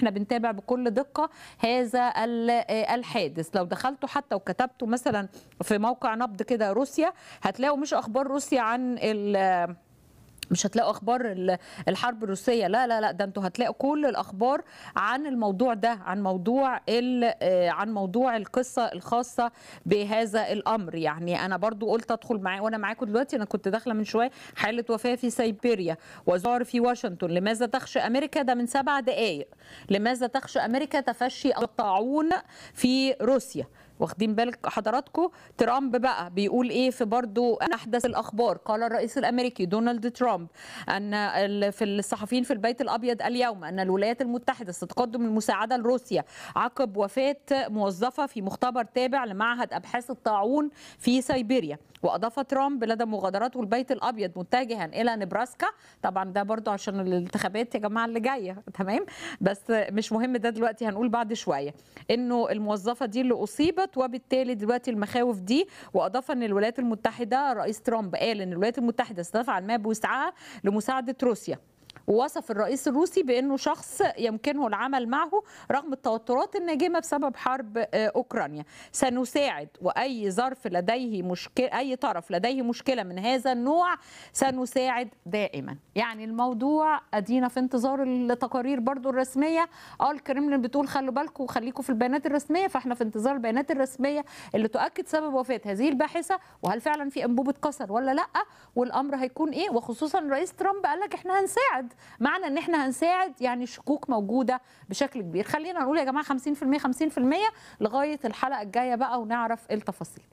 احنا بنتابع بكل دقه هذا الحادث لو دخلتوا حتى وكتبتوا مثلا في موقع نبض كده روسيا هتلاقوا مش اخبار روسيا عن مش هتلاقوا اخبار الحرب الروسيه لا لا لا ده انتوا هتلاقوا كل الاخبار عن الموضوع ده عن موضوع عن موضوع القصه الخاصه بهذا الامر يعني انا برضو قلت ادخل معايا وانا معاكم دلوقتي انا كنت داخله من شويه حاله وفاه في سيبيريا وزار في واشنطن لماذا تخشى امريكا ده من سبع دقائق لماذا تخشى امريكا تفشي الطاعون في روسيا واخدين بالك حضراتكم ترامب بقى بيقول ايه في برضو احدث الاخبار قال الرئيس الامريكي دونالد ترامب ان في الصحفيين في البيت الابيض اليوم ان الولايات المتحده ستقدم المساعده لروسيا عقب وفاه موظفه في مختبر تابع لمعهد ابحاث الطاعون في سيبيريا واضاف ترامب لدى مغادرته البيت الابيض متجها الى نبراسكا طبعا ده برضو عشان الانتخابات يا جماعه اللي جايه تمام بس مش مهم ده دلوقتي هنقول بعد شويه انه الموظفه دي اللي اصيبت وبالتالي دلوقتي المخاوف دي واضاف ان الولايات المتحده رئيس ترامب قال ان الولايات المتحده ستفعل ما بوسعها لمساعده روسيا ووصف الرئيس الروسي بانه شخص يمكنه العمل معه رغم التوترات الناجمه بسبب حرب اوكرانيا سنساعد واي ظرف لديه مشكله اي طرف لديه مشكله من هذا النوع سنساعد دائما يعني الموضوع ادينا في انتظار التقارير برضو الرسميه اه الكريملين بتقول خلوا بالكم وخليكم في البيانات الرسميه فاحنا في انتظار البيانات الرسميه اللي تؤكد سبب وفاه هذه الباحثه وهل فعلا في انبوبه كسر ولا لا والامر هيكون ايه وخصوصا رئيس ترامب قال لك احنا هنساعد معنى ان احنا هنساعد يعني شكوك موجوده بشكل كبير خلينا نقول يا جماعه 50% 50% لغايه الحلقه الجايه بقى ونعرف التفاصيل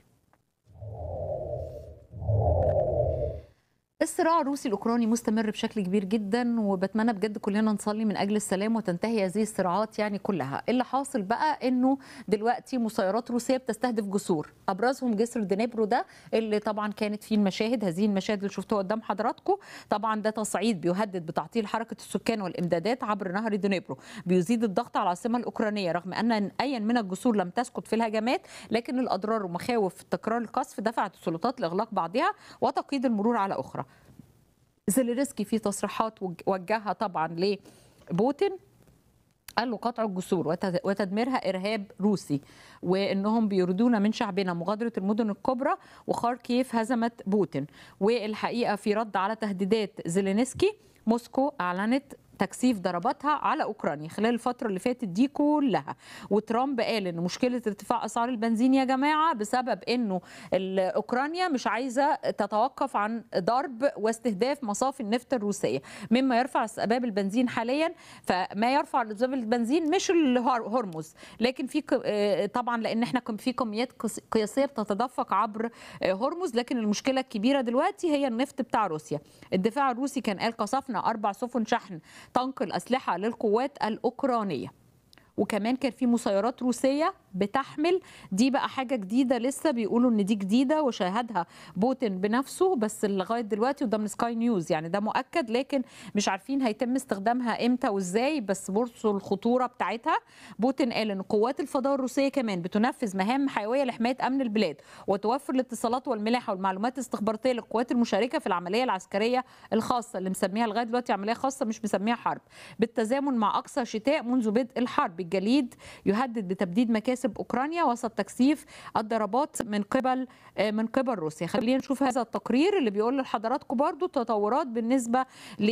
الصراع الروسي الاوكراني مستمر بشكل كبير جدا وبتمنى بجد كلنا نصلي من اجل السلام وتنتهي هذه الصراعات يعني كلها اللي حاصل بقى انه دلوقتي مسيرات روسيه بتستهدف جسور ابرزهم جسر دنيبرو ده اللي طبعا كانت فيه المشاهد هذه المشاهد اللي شفتوها قدام حضراتكم طبعا ده تصعيد بيهدد بتعطيل حركه السكان والامدادات عبر نهر دنيبرو بيزيد الضغط على العاصمه الاوكرانيه رغم ان ايا من الجسور لم تسقط في الهجمات لكن الاضرار ومخاوف تكرار القصف دفعت السلطات لاغلاق بعضها وتقييد المرور على اخرى زيلينسكي في تصريحات وجهها طبعا لبوتين قال له قطع الجسور وتدميرها ارهاب روسي وانهم بيريدون من شعبنا مغادره المدن الكبرى وخاركيف هزمت بوتين والحقيقه في رد على تهديدات زيلينسكي موسكو اعلنت تكثيف ضرباتها على اوكرانيا خلال الفتره اللي فاتت دي كلها وترامب قال ان مشكله ارتفاع اسعار البنزين يا جماعه بسبب انه اوكرانيا مش عايزه تتوقف عن ضرب واستهداف مصافي النفط الروسيه مما يرفع اسباب البنزين حاليا فما يرفع اسباب البنزين مش الهرمز لكن في طبعا لان احنا في كميات قياسيه بتتدفق عبر هرمز لكن المشكله الكبيره دلوقتي هي النفط بتاع روسيا الدفاع الروسي كان قال قصفنا اربع سفن شحن تنقل أسلحة للقوات الأوكرانية وكمان كان في مسيرات روسيه بتحمل دي بقى حاجه جديده لسه بيقولوا ان دي جديده وشاهدها بوتين بنفسه بس لغايه دلوقتي وده من سكاي نيوز يعني ده مؤكد لكن مش عارفين هيتم استخدامها امتى وازاي بس برصوا الخطوره بتاعتها بوتين قال ان قوات الفضاء الروسيه كمان بتنفذ مهام حيويه لحمايه امن البلاد وتوفر الاتصالات والملاحه والمعلومات الاستخباراتيه للقوات المشاركه في العمليه العسكريه الخاصه اللي مسميها لغايه دلوقتي عمليه خاصه مش مسميها حرب بالتزامن مع اقصى شتاء منذ بدء الحرب الجليد يهدد بتبديد مكاسب اوكرانيا وسط تكثيف الضربات من قبل من قبل روسيا خلينا نشوف هذا التقرير اللي بيقول لحضراتكم برضو تطورات بالنسبه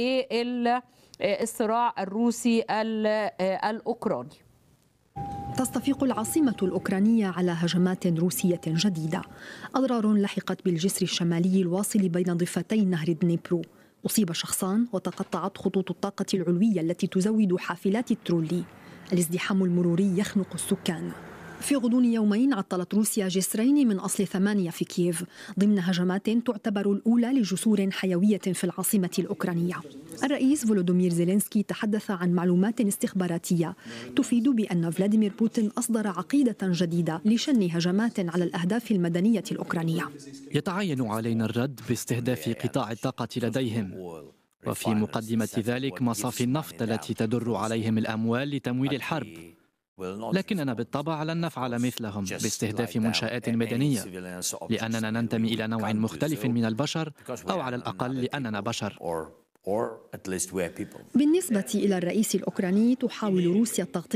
للصراع الروسي الاوكراني تستفيق العاصمة الأوكرانية على هجمات روسية جديدة أضرار لحقت بالجسر الشمالي الواصل بين ضفتي نهر دنيبرو أصيب شخصان وتقطعت خطوط الطاقة العلوية التي تزود حافلات الترولي الازدحام المروري يخنق السكان في غضون يومين عطلت روسيا جسرين من أصل ثمانية في كييف ضمن هجمات تعتبر الأولى لجسور حيوية في العاصمة الأوكرانية الرئيس فولودومير زيلينسكي تحدث عن معلومات استخباراتية تفيد بأن فلاديمير بوتين أصدر عقيدة جديدة لشن هجمات على الأهداف المدنية الأوكرانية يتعين علينا الرد باستهداف قطاع الطاقة لديهم وفي مقدمة ذلك مصافي النفط التي تدر عليهم الأموال لتمويل الحرب لكننا بالطبع لن نفعل مثلهم باستهداف منشآت مدنية لأننا ننتمي إلى نوع مختلف من البشر أو على الأقل لأننا بشر بالنسبة إلى الرئيس الأوكراني تحاول روسيا التغطية